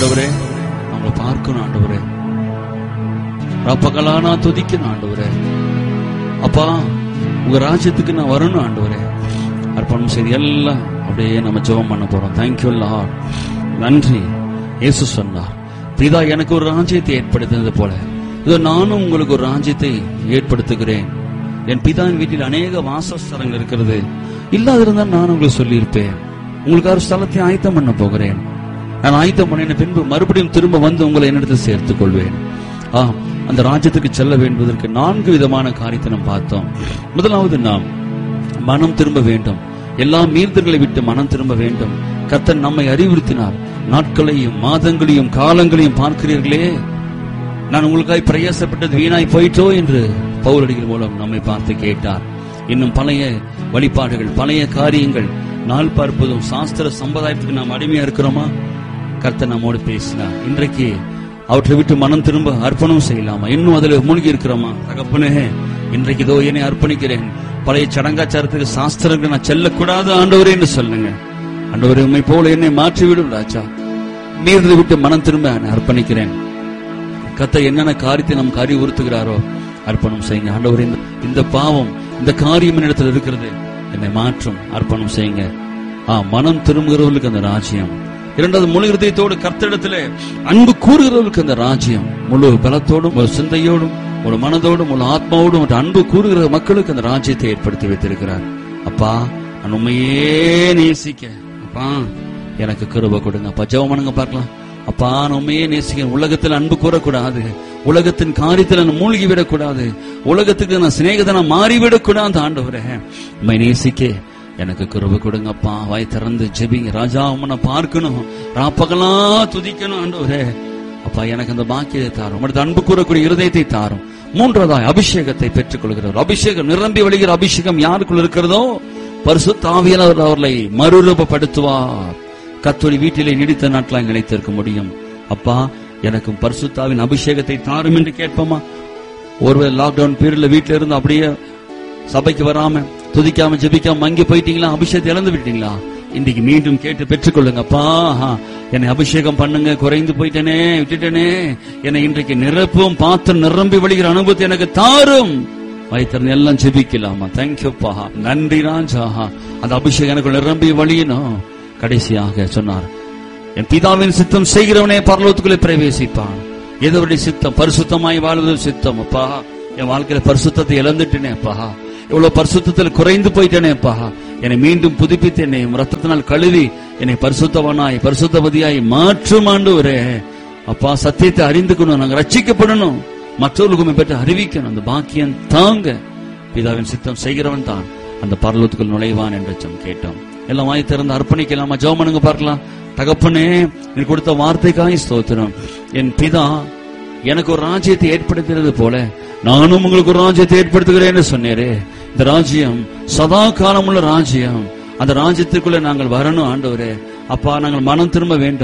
ஆண்டவரே அவங்கள பார்க்கணும் ஆண்டவரே ரப்பகலா நான் துதிக்கணும் ஆண்டவரே அப்பா உங்க ராஜ்யத்துக்கு நான் வரணும் ஆண்டவரே அர்ப்பணம் செய்து எல்லாம் அப்படியே நம்ம ஜெபம் பண்ண போறோம் தேங்க்யூ லார்ட் நன்றி இயேசு சொன்னார் பிதா எனக்கு ஒரு ராஜ்யத்தை ஏற்படுத்தினது போல இதோ நானும் உங்களுக்கு ஒரு ராஜ்யத்தை ஏற்படுத்துகிறேன் என் பிதாவின் வீட்டில் அநேக வாசஸ்தலங்கள் இருக்கிறது இல்லாதிருந்தால் நான் உங்களுக்கு சொல்லியிருப்பேன் உங்களுக்கு ஒரு ஸ்தலத்தை ஆயத்தம் பண்ண போகிறேன் நான் ஆயத்தம் பண்ணின பின்பு மறுபடியும் திரும்ப வந்து உங்களை என்னிடத்தில் சேர்த்துக் கொள்வேன் ஆ அந்த ராஜ்யத்துக்கு செல்ல வேண்டுவதற்கு நான்கு விதமான காரியத்தை நாம் பார்த்தோம் முதலாவது நாம் மனம் திரும்ப வேண்டும் எல்லா மீறுதல்களை விட்டு மனம் திரும்ப வேண்டும் கர்த்தர் நம்மை அறிவுறுத்தினார் நாட்களையும் மாதங்களையும் காலங்களையும் பார்க்கிறீர்களே நான் உங்களுக்காய் பிரயாசப்பட்டது வீணாய் போயிட்டோ என்று பவுலடிகள் மூலம் நம்மை பார்த்து கேட்டார் இன்னும் பழைய வழிபாடுகள் பழைய காரியங்கள் நாள் பார்ப்பதும் சாஸ்திர சம்பிரதாயத்துக்கு நாம் அடிமையா இருக்கிறோமா கர்த்தர் நம்மோடு பேசினார் இன்றைக்கு அவற்றை விட்டு மனம் திரும்ப அர்ப்பணம் செய்யலாமா இன்னும் அதுல மூழ்கி இருக்கிறோமா தகப்பனே இன்றைக்கு இதோ என்னை அர்ப்பணிக்கிறேன் பழைய சடங்காச்சாரத்துக்கு சாஸ்திரங்கள் நான் செல்லக்கூடாது ஆண்டவரே என்று சொல்லுங்க ஆண்டவரே உண்மை போல என்னை மாற்றிவிடும் ராஜா மீறதை விட்டு மனம் திரும்ப நான் அர்ப்பணிக்கிறேன் கத்த என்னென்ன காரியத்தை நமக்கு அறிவுறுத்துகிறாரோ அர்ப்பணம் செய்யுங்க ஆண்டவரே இந்த- இந்த பாவம் இந்த காரியம் என்னிடத்தில் இருக்கிறது என்னை மாற்றும் அர்ப்பணம் செய்யுங்க ஆ மனம் திரும்புகிறவர்களுக்கு அந்த ராஜ்யம் இரண்டாவது முழு இருதயத்தோடு கர்த்தரிடத்திலே அன்பு கூறுகிறவர்களுக்கு அந்த ராஜ்யம் முழு பலத்தோடும் ஒரு சிந்தையோடும் ஒரு மனதோடும் ஒரு ஆத்மாவோடும் ஒரு அன்பு கூறுகிற மக்களுக்கு அந்த ராஜ்யத்தை ஏற்படுத்தி வைத்திருக்கிறார் அப்பா நான் உண்மையே நேசிக்க அப்பா எனக்கு கிருப கொடுங்க அப்பா ஜெபம் பண்ணுங்க பார்க்கலாம் அப்பா நான் உண்மையே நேசிக்கிறேன் உலகத்தில் அன்பு கூறக்கூடாது உலகத்தின் காரியத்தில் நான் மூழ்கி விடக்கூடாது உலகத்துக்கு நான் சிநேகிதனா மாறிவிடக்கூடாது ஆண்டவரே உண்மை நேசிக்க எனக்கு கிருப கொடுங்கப்பா வாய் திறந்து ஜெபிங்க ராஜா உன்னை பார்க்கணும் ராப்பகலா துதிக்கணும் ஆண்டவரே அப்பா எனக்கு அந்த பாக்கியத்தை தாரும் உமது அன்பு கூறக்கூடிய இருதயத்தை தாரும் மூன்றாவதாய் அபிஷேகத்தை பெற்றுக் கொள்கிறவர் அபிஷேகம் நிரம்பி வழிகிற அபிஷேகம் யாருக்குள் இருக்கிறதோ பரிசுத்தாவியர் அவர்களை மறுரூபப்படுத்துவார் கத்தோடி வீட்டிலே நீடித்த நாட்களாய் நிலைத்திருக்க முடியும் அப்பா எனக்கும் பரிசுத்தாவின் அபிஷேகத்தை தாரும் என்று கேட்போமா ஒருவேளை லாக்டவுன் பீரியட்ல வீட்டுல இருந்து அப்படியே சபைக்கு வராம துதிக்காம ஜெபிக்காம மங்கி போயிட்டீங்களா அபிஷேகத்தை இழந்து விட்டீங்களா இன்னைக்கு மீண்டும் கேட்டு பெற்றுக்கொள்ளுங்கப்பா என்னை அபிஷேகம் பண்ணுங்க குறைந்து போயிட்டேனே விட்டுட்டேனே என்னை இன்றைக்கு நிரப்பும் பாத்திரம் நிரம்பி வழிகிற அனுபவத்தை எனக்கு தாரும் வைத்திருந்த எல்லாம் ஜெபிக்கலாமா தேங்க்யூப்பா நன்றி ராஜா அந்த அபிஷேகம் எனக்கு நிரம்பி வழியணும் கடைசியாக சொன்னார் என் பிதாவின் சித்தம் செய்கிறவனே பரலோகத்துக்குள்ளே பிரவேசிப்பான் எதோடைய சித்தம் பரிசுத்தமாய் வாழ்வது சித்தம் அப்பா என் வாழ்க்கையில பரிசுத்தத்தை இழந்துட்டேனே அப்பா இவ்வளவு பரிசுத்தத்தில் குறைந்து போயிட்டேனே அப்பா என்னை மீண்டும் புதுப்பித்து என்னை உம் ரத்தத்தினால் கழுவி என்னை பரிசுத்தவனாய் பரிசுத்தவதியாய் மாற்றும் ஆண்டவரே அப்பா சத்தியத்தை அறிந்துக்கணும் நாங்க ரட்சிக்கப்படணும் மற்றவர்களுக்கும் பெற்று அறிவிக்கணும் அந்த பாக்கியம் தாங்க பிதாவின் சித்தம் செய்கிறவன் தான் அந்த பரலோகத்துக்குள் நுழைவான் என்று ஜெபம் கேட்டோம் எல்லாம் வாய் திறந்து அர்ப்பணிக்கலாமா ஜெபம் பண்ணுங்க பார்க்கலாம் தகப்பனே நீ கொடுத்த வார்த்தைக்காய் ஸ்தோத்திரம் என் பிதா எனக்கு ஒரு ராஜ்யத்தை ஏற்படுத்தினது போல நானும் உங்களுக்கு ஒரு ராஜ்யத்தை ஏற்படுத்துகிறேன்னு சொன்னேரே இந்த ராஜ்யம் சதா காலமுள்ள ராஜ்யம் அந்த ராஜ்யத்துக்குள்ள நாங்கள் வரணும் ஆண்டவரே அப்பா நாங்கள் மனம் திரும்ப வேண்டும்